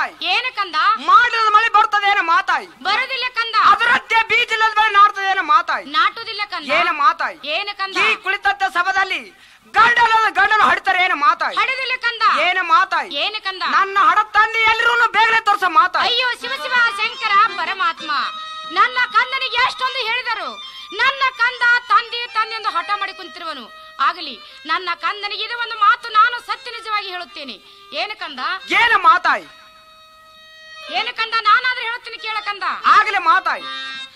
ಮಾತಾಯಿ ಏನ ಕಂದ ಮಾಡಿದ ಮಳೆ ಬರ್ತದೇನ ಮಾತಾಯಿ ಬರುದಿಲ್ಲ ಕಂದ ಅದರದ್ದೇ ಬೀಜ ಇಲ್ಲದ ಬೆಳೆ ನಾಡ್ತದೇನ ಮಾತಾಯಿ ನಾಟುದಿಲ್ಲ ಕಂದ ಏನ ಮಾತಾಯಿ ಏನ ಕಂದ ಈ ಕುಳಿತಂತ ಸಭದಲ್ಲಿ ಗಂಡನ ಗಂಡನ ಹಡಿತಾರೆ ಏನ ಮಾತಾಯಿ ಹಡಿದಿಲ್ಲ ಕಂದ ಏನ ಮಾತಾಯಿ ಏನ ಕಂದ ನನ್ನ ಹಡ ತಂದೆ ಎಲ್ರೂ ಬೇಗನೆ ತೋರ್ಸ ಮಾತಾಯಿ ಅಯ್ಯೋ ಶಿವ ಶಿವ ಶಂಕರ ಪರಮಾತ್ಮ ನನ್ನ ಕಂದನಿಗೆ ಎಷ್ಟೊಂದು ಹೇಳಿದರು ನನ್ನ ಕಂದ ತಂದೆ ತಂದೆ ಎಂದು ಹಠ ಮಾಡಿ ಕುಂತಿರುವನು ಆಗಲಿ ನನ್ನ ಕಂದನಿಗೆ ಇದು ಒಂದು ಮಾತು ನಾನು ಸತ್ಯ ನಿಜವಾಗಿ ಹೇಳುತ್ತೇನೆ ಏನು ಕಂದ ಏನ ಮಾತಾಯಿ ಏನು ಕಂದ ನಾನಾದ್ರೂ ಹೇಳುತ್ತೇನೆ ಕೇಳ ಕಂದ ಆಗಲೇ ಮಾತಾಯಿ